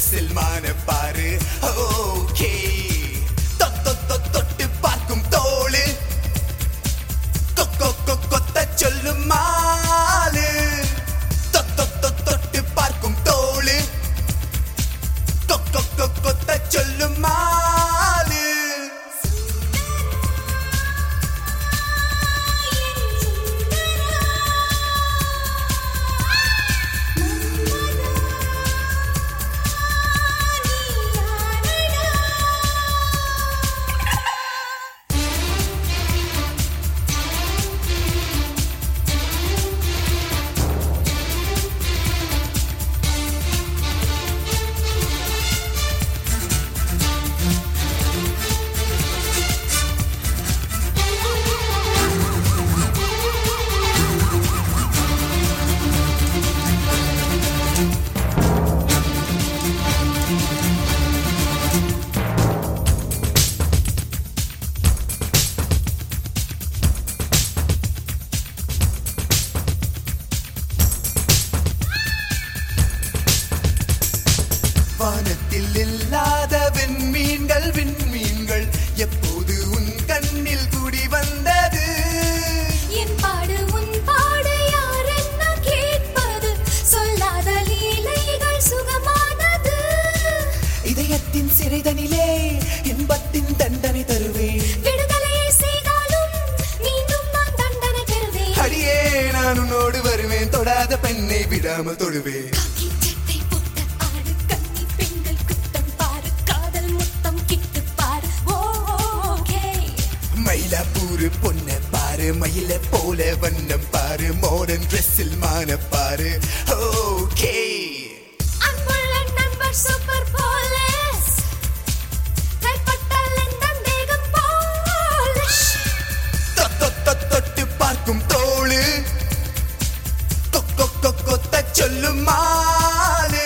ட்ரெஸ்ஸில் மான பாரு ஓகே தொட்டு பார்க்கும் தோளு கொக்கோ கொ- கொத்த சொல்லும் மாலு தொ- தொ- தொ- தொட்டு பார்க்கும் தோளு கொக்கோ கொ- கொத்த சொல்லும் மாலு வானத்தில் இல்லாத விண்மீன்கள் விண்மீன்கள் எப்போது உன் கண்ணில் குடி வந்தது என் பாடு உன் பாடு யாரென்ன கேட்பது சொல்லாத லீலைகள் சுகமானது இதயத்தின் சிறைதனிலே இன்பத்தின் தண்டனை தருவேன் விடுதலையை செய்தாலும் மீண்டும் நான் தண்டனை பெறுவேன் அடியே நான் உன்னோடு வருவேன் தொடாத பெண்ணை விடாமல் தொடுவேன் காக்கி சட்டை போட்ட ஆடு கன்னி பெண்கள் குத்தம் பாரு காதல் முத்தம் கிட்டு பாரு ஓ ஓகே மயிலாப்பூர் பொண்ண பாரு மயில போல வண்ணம் பாரு மாடர்ன் ட்ரெஸ்ஸில் மான பாரு ஓகே அன்புள்ள நண்பர் சூப்பர் போலீஸ் கைப்பட்டால் எந்த தேகம் போலீஸ் தொட்டு பார்க்கும் தோளு கொக்கோ கொ- கொத்த சொல்லும் மாலு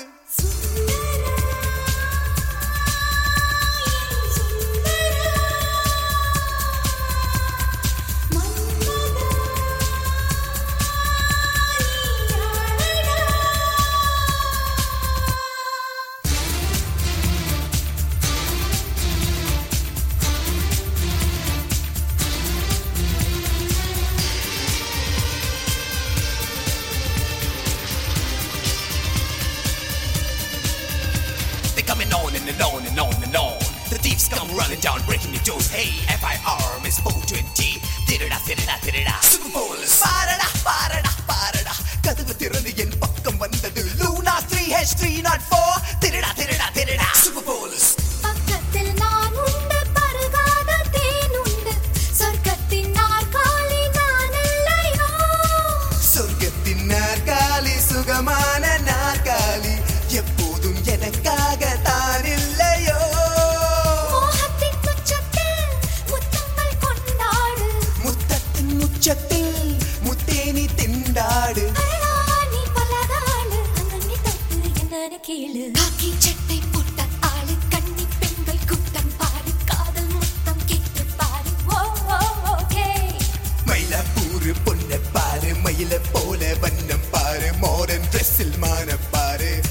They're coming on and, and on and on and on. The thieves come running down, breaking your doors. Hey, FIR, Miss 420. Did-da, did-da, did-da. Super Bowlers. பாரடா பாரடா பாரடா கதவு திறந்து என் பக்கம் வந்தது Luna three H three not four திருடா திருடா திருடா சூப்பர் போலீஸ் பக்கத்தில் நான் உண்டு பருகாத தேன் உண்டு சொர்க்கத்தின் நாற்காலி நான் இல்லையோ சொர்க்கத்தின் நாற்காலி சுகமான நாற்காலி எப்போதும் எனக்காக தான் இல்லையோ மோகத்தின் உச்சத்தில் முத்தங்கள் கொண்டாடு முத்தத்தின் உச்சத்தில் முத்தேனி திண்டாடு அழகா நீ பலகாலு அங்கங்கே தொட்டு என்னன்னு கேளு காக்கி சட்டை போட்ட ஆளு கன்னி பெண்கள் கூட்டம் பாரு காதல் முத்தம் கேட்டு பாரு ஓ ஓ ஓகே மயிலாப்பூர் பொண்ண பாரு மயில போல வண்ணம் பாரு மாடர்ன் ட்ரெஸ்ஸில் மான பாரு